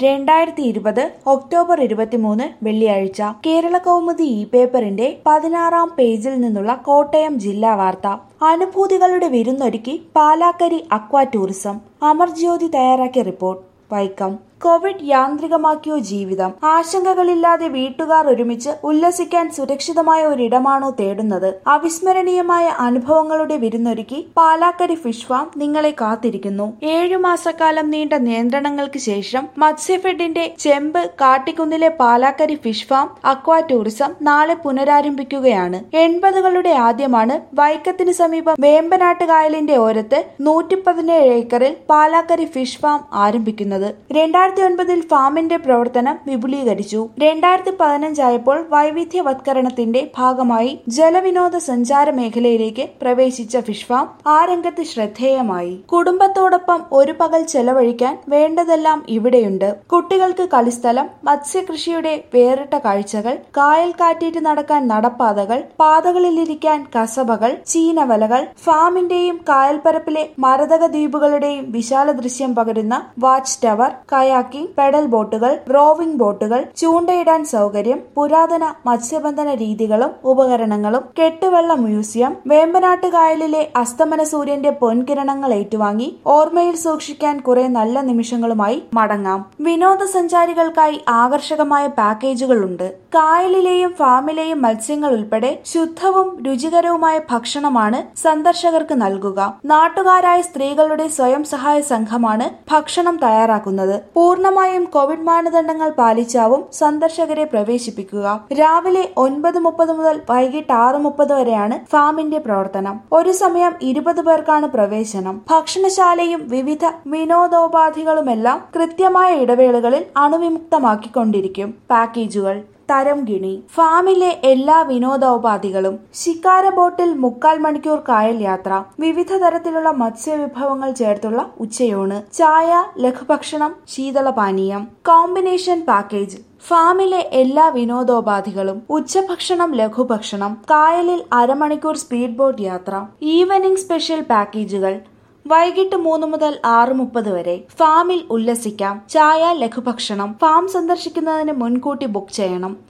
രണ്ടായിരത്തി ഇരുപത് ഒക്ടോബർ ഇരുപത്തിമൂന്ന് വെള്ളിയാഴ്ച കേരള കൗമുദി ഇ പേപ്പറിന്റെ പതിനാറാം പേജിൽ നിന്നുള്ള കോട്ടയം ജില്ലാ വാർത്ത അനുഭൂതികളുടെ വിരുന്നൊരുക്കി പാലാക്കരി അക്വാ ടൂറിസം അമർജ്യോതി തയ്യാറാക്കിയ റിപ്പോർട്ട് വൈക്കം കോവിഡ് യാന്ത്രികമാക്കിയോ ജീവിതം ആശങ്കകളില്ലാതെ വീട്ടുകാർ ഒരുമിച്ച് ഉല്ലസിക്കാൻ സുരക്ഷിതമായ ഒരിടമാണോ തേടുന്നത് അവിസ്മരണീയമായ അനുഭവങ്ങളുടെ വിരുന്നൊരുക്കി പാലാക്കരി ഫിഷ് ഫാം നിങ്ങളെ കാത്തിരിക്കുന്നു ഏഴു മാസക്കാലം നീണ്ട നിയന്ത്രണങ്ങൾക്ക് ശേഷം മത്സ്യഫെഡിന്റെ ചെമ്പ് കാട്ടിക്കുന്നിലെ Palakkari fish farm aqua tourism നാളെ പുനരാരംഭിക്കുകയാണ് എൺപതുകളുടെ ആദ്യമാണ് വൈക്കത്തിന് സമീപം വേമ്പനാട്ട് കായലിന്റെ ഓരത്ത് നൂറ്റി പതിനേഴ് ഏക്കറിൽ പാലാക്കരി ഫിഷ് ഫാം ആരംഭിക്കുന്നത് രണ്ടായിരത്തി ഒൻപതിൽ ഫാമിന്റെ പ്രവർത്തനം വിപുലീകരിച്ചു രണ്ടായിരത്തി പതിനഞ്ചായപ്പോൾ വൈവിധ്യവത്കരണത്തിന്റെ ഭാഗമായി ജലവിനോദ സഞ്ചാര മേഖലയിലേക്ക് പ്രവേശിച്ച ഫിഷ് ഫാം ആ രംഗത്ത് ശ്രദ്ധേയമായി കുടുംബത്തോടൊപ്പം ഒരു പകൽ ചെലവഴിക്കാൻ വേണ്ടതെല്ലാം ഇവിടെയുണ്ട് കുട്ടികൾക്ക് കളിസ്ഥലം മത്സ്യകൃഷിയുടെ വേറിട്ട കാഴ്ചകൾ കായൽ കാറ്റേറ്റ് നടക്കാൻ നടപ്പാതകൾ പാതകളിലിരിക്കാൻ കസബകൾ ചീനവലകൾ ഫാമിന്റെയും കായൽപ്പരപ്പിലെ മരതക ദ്വീപുകളുടെയും വിശാല ദൃശ്യം പകരുന്ന വാച്ച് ടവർ കയാക്കിംഗ് പെഡൽ ബോട്ടുകൾ റോവിംഗ് ബോട്ടുകൾ ചൂണ്ടയിടാൻ സൗകര്യം പുരാതന മത്സ്യബന്ധന രീതികളും ഉപകരണങ്ങളും കെട്ടുവെള്ള മ്യൂസിയം വേമ്പനാട്ട് കായലിലെ അസ്തമന സൂര്യന്റെ പൊൻകിരണങ്ങൾ ഏറ്റുവാങ്ങി ഓർമ്മയിൽ സൂക്ഷിക്കാൻ കുറെ നല്ല നിമിഷങ്ങളുമായി മടങ്ങാം വിനോദസഞ്ചാരികൾക്കായി ആകർഷകമായ പാക്കേജുകളുണ്ട് കായലിലെയും ഫാമിലെയും മത്സ്യങ്ങൾ ഉൾപ്പെടെ ശുദ്ധവും രുചികരവുമായ ഭക്ഷണമാണ് സന്ദർശകർക്ക് നൽകുക നാട്ടുകാരായ സ്ത്രീകളുടെ സ്വയം സഹായ സംഘമാണ് ഭക്ഷണം തയ്യാറാക്കുന്നത് പൂർണ്ണമായും കോവിഡ് മാനദണ്ഡങ്ങൾ പാലിച്ചാവും സന്ദർശകരെ പ്രവേശിപ്പിക്കുക രാവിലെ ഒൻപത് മുപ്പത് മുതൽ വൈകിട്ട് ആറ് മുപ്പത് വരെയാണ് ഫാമിന്റെ പ്രവർത്തനം ഒരു സമയം ഇരുപത് പേർക്കാണ് പ്രവേശനം ഭക്ഷണശാലയും വിവിധ വിനോദോപാധികളുമെല്ലാം കൃത്യമായ ഇടവേളകളിൽ അണുവിമുക്തമാക്കിക്കൊണ്ടിരിക്കും പാക്കേജുകൾ തരം ഗിണി ഫാമിലെ എല്ലാ വിനോദോപാധികളും ശിക്കാര ബോട്ടിൽ മുക്കാൽ മണിക്കൂർ കായൽ യാത്ര വിവിധ തരത്തിലുള്ള മത്സ്യവിഭവങ്ങൾ ചേർത്തുള്ള ഉച്ചയൂണ് ചായ ലഘുഭക്ഷണം ശീതളപാനീയം കോമ്പിനേഷൻ പാക്കേജ് ഫാമിലെ എല്ലാ വിനോദോപാധികളും ഉച്ചഭക്ഷണം ലഘുഭക്ഷണം കായലിൽ അരമണിക്കൂർ സ്പീഡ് ബോട്ട് യാത്ര ഈവനിംഗ് സ്പെഷ്യൽ പാക്കേജുകൾ വൈകിട്ട് മൂന്ന് മുതൽ ആറ് മുപ്പത് വരെ ഫാമിൽ ഉല്ലസിക്കാം ചായ ലഘുഭക്ഷണം ഫാം സന്ദർശിക്കുന്നതിന് മുൻകൂട്ടി ബുക്ക് ചെയ്യണം